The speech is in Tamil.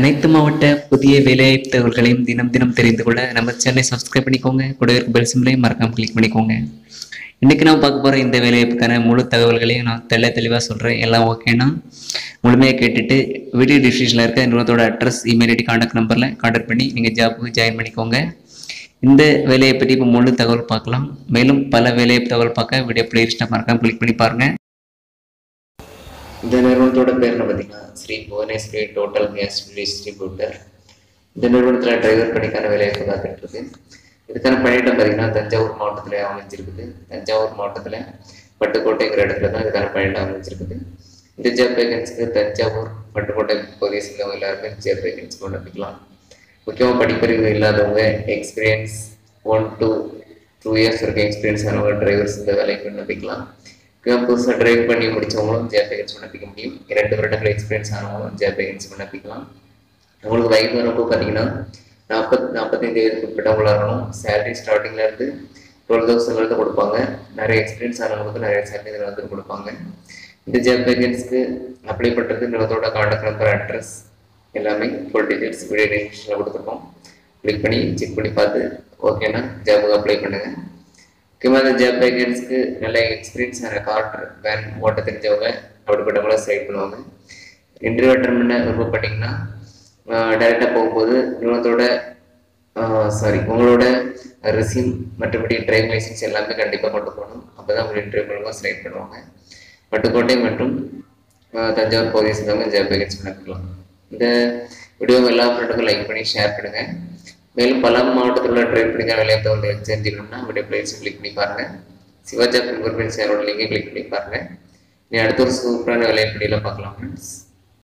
அனைத்து மாவட்ட புதிய வேலைவாய்ப்பு தகவல்களையும் தினம் தினம் தெரிந்து கொள்ள நம்ம சேனலை சப்ஸ்கிரைப் பண்ணிக்கோங்க கூட இருக்க பெல் சிம்லையும் மறக்காம கிளிக் பண்ணிக்கோங்க இன்றைக்கி நான் பார்க்க போகிற இந்த வேலைவாய்ப்புக்கான முழு தகவல்களையும் நான் தெள்ள தெளிவாக சொல்கிறேன் எல்லாம் ஓகேனா முழுமையாக கேட்டுட்டு வீடியோ டிஸ்கிரிப்ஷனில் இருக்க நிறுவனத்தோட அட்ரஸ் இமெயில் ஐடி காண்டாக்ட் நம்பரில் கான்டாக்ட் பண்ணி நீங்கள் ஜாப்புக்கு ஜாயின் பண்ணிக்கோங்க இந்த வேலையை பற்றி இப்போ முழு தகவல் பார்க்கலாம் மேலும் பல வேலைவாய்ப்பு தகவல் பார்க்க வீடியோ பிளேலிஸ்ட்டை மறக்காம கிளிக் பண்ணி பாருங்கள் இந்த நிறுவனத்தோட பேர் என்ன பார்த்தீங்கன்னா Sri Bhuvaneshwari total gas distributor இந்த நிறுவனத்தில் டிரைவர் பணிக்கான வேலைவாய்ப்பு காத்துட்டு இருக்கு இதுக்கான பணியிடம் பார்த்தீங்கன்னா தஞ்சாவூர் மாவட்டத்தில் அமைஞ்சிருக்குது தஞ்சாவூர் மாவட்டத்தில் பட்டுக்கோட்டைங்கிற இடத்துல தான் இதுக்கான பணியிடம் அமைஞ்சிருக்குது இந்த ஜாப் வேகன்ஸிக்கு தஞ்சாவூர் பட்டுக்கோட்டை பகுதியை சேர்ந்தவங்க எல்லாருமே ஜாப் வேகன்சி கொண்டு முக்கியமாக படிப்பறிவு இல்லாதவங்க experience one two two years இருக்க எக்ஸ்பீரியன்ஸ் ஆனவங்க டிரைவர்ஸ் இந்த வேலைக்கு விண்ணப்பிக்கலாம் முக்கியமாக புதுசாக டிரைவ் பண்ணி முடிச்சவங்களும் ஜாப் வேகன்சி விண்ணப்பிக்க முடியும் இரண்டு வருடங்கள் எக்ஸ்பீரியன்ஸ் ஆனவங்களும் ஜாப் வேகன்சி விண்ணப்பிக்கலாம் உங்களுக்கு வயது வரப்போ பார்த்தீங்கன்னா நாற்பத் நாற்பத்தைந்து வயதுக்கு உட்பட்டவங்களா இருக்கணும் சேலரி ஸ்டார்டிங்ல இருந்து டுவெல் தௌசண்ட்லேருந்து கொடுப்பாங்க நிறைய எக்ஸ்பீரியன்ஸ் ஆனவங்களுக்கு நிறைய சேலரி இதில் வந்து கொடுப்பாங்க இந்த ஜாப் வேகன்ஸ்க்கு அப்ளை பண்ணுறது நிலத்தோட கான்டாக்ட் நம்பர் அட்ரஸ் எல்லாமே ஃபுல் டீட்டெயில்ஸ் வீடியோ டிஸ்கிரிப்ஷனில் கொடுத்துருக்கோம் கிளிக் பண்ணி செக் பண்ணி பார்த்து ஓகேனா ஜாபுக்கு அப்ளை பண்ணுங்கள் முக்கியமாக இந்த ஜாப் வேகன்ஸ்க்கு நல்ல எக்ஸ்பீரியன்ஸ் ஆன கார்டர் வேன் ஓட்ட தெரிஞ்சவங்க அப்படிப்பட்டவங்கள செலக்ட் பண்ணுவாங்க இன்டர்வியூ அட்டன் பண்ண விருப்பப்பட்டீங்கன்னா டைரெக்டாக போகும்போது நிறுவனத்தோட சாரி உங்களோட ரெசியூம் மற்றபடி டிரைவிங் லைசன்ஸ் எல்லாமே கண்டிப்பாக கொண்டு போகணும் அப்போ தான் உங்கள் இன்டர்வியூ மூலமாக செலக்ட் பண்ணுவாங்க பட்டுக்கோட்டை மற்றும் ஆஹ், தஞ்சாவூர் பகுதியை சேர்ந்தவங்க ஜாப் வேகன்ஸ் பண்ணிக்கலாம் இந்த வீடியோ எல்லா ஃப்ரெண்டுக்கும் லைக் பண்ணி ஷேர் பண்ணுங்கள் மேலும் பல மாவட்டத்தில் உள்ள ட்ரைவ் பண்ணிக்கிற வேலையை உங்களுக்கு தெரிஞ்சுக்கணும்னா வீடியோ பிளேஸ் கிளிக் பண்ணி பாருங்கள் சிவாஜா ஃபிங்கர் பிரிண்ட் சேனலோட லிங்கை கிளிக் பண்ணி பாருங்கள் நீ அடுத்த ஒரு சூப்பரான வேலையை வீடியோவில் பார்க்கலாம் ஃப்ரெண்ட்ஸ்